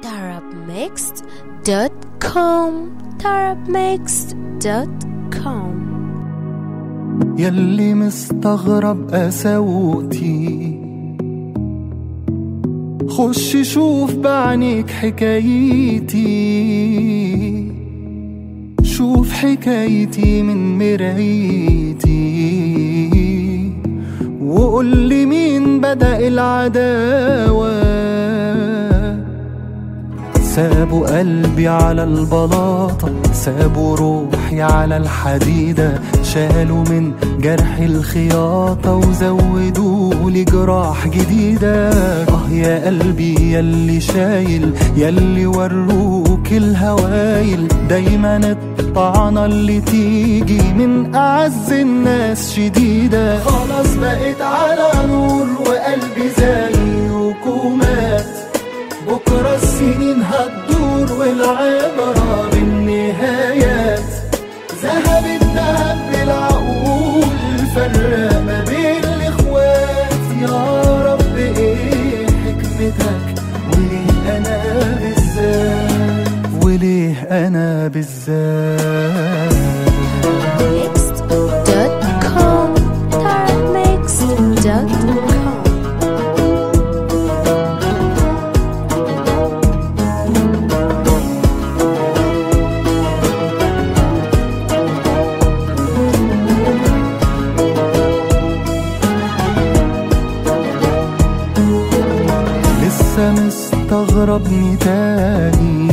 tarabmixed.com tarabmixed.com يلي مستغرب قساوتي خش شوف بعينيك حكايتي شوف حكايتي من مرايتي وقول لي مين بدأ العداوة سابوا قلبي على البلاطة سابوا روحي على الحديدة شالوا من جرح الخياطة وزودوا لي جراح جديدة اه يا قلبي يلي شايل يلي وروك الهوايل دايما الطعنة اللي تيجي من أعز الناس شديدة خلاص بقيت على نور وقلبي زيك ومات بكرة السنين هتدور والعبرة بالنهايات ذهب الذهب بالعقول فرق ما بين الإخوات يا رب إيه حكمتك وليه أنا بالذات وليه أنا بالذات mixed.com tarabmixed.com لسه مستغربني تاني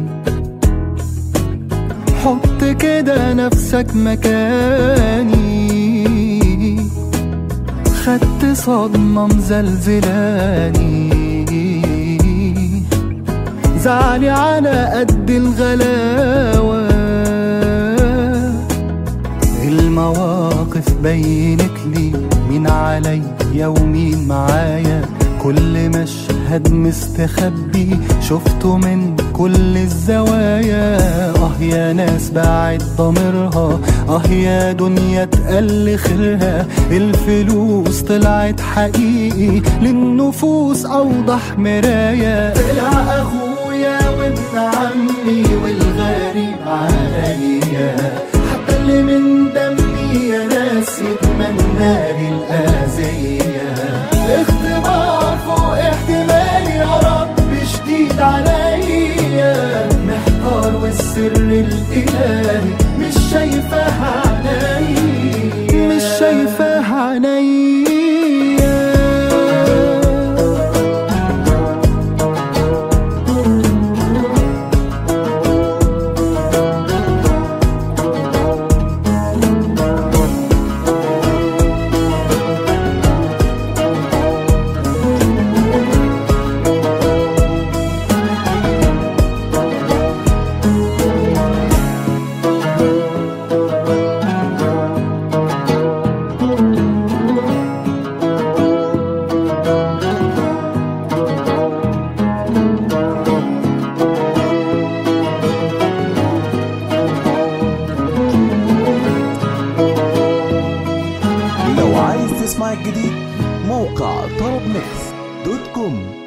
حط كده نفسك مكاني خدت صدمة مزلزلاني زعلي على قد الغلاوة المواقف بينت لي مين عليا ومين معايا كل مشهد مستخبي شفته من كل الزوايا اه يا ناس بعد ضميرها اه يا دنيا تقل خيرها الفلوس طلعت حقيقي للنفوس اوضح مراية طلع اخويا وابن عمي والغريب عليا حتى اللي من دمي يا ناس يتمنى لي الأذية اختبار فوق احتمالي يا رب شديد عليا محتار والسر الإلهي مش شايفاها عيني مش شايفاها عيني لو عايز تسمع الجديد موقع طرب ميكس دوت كوم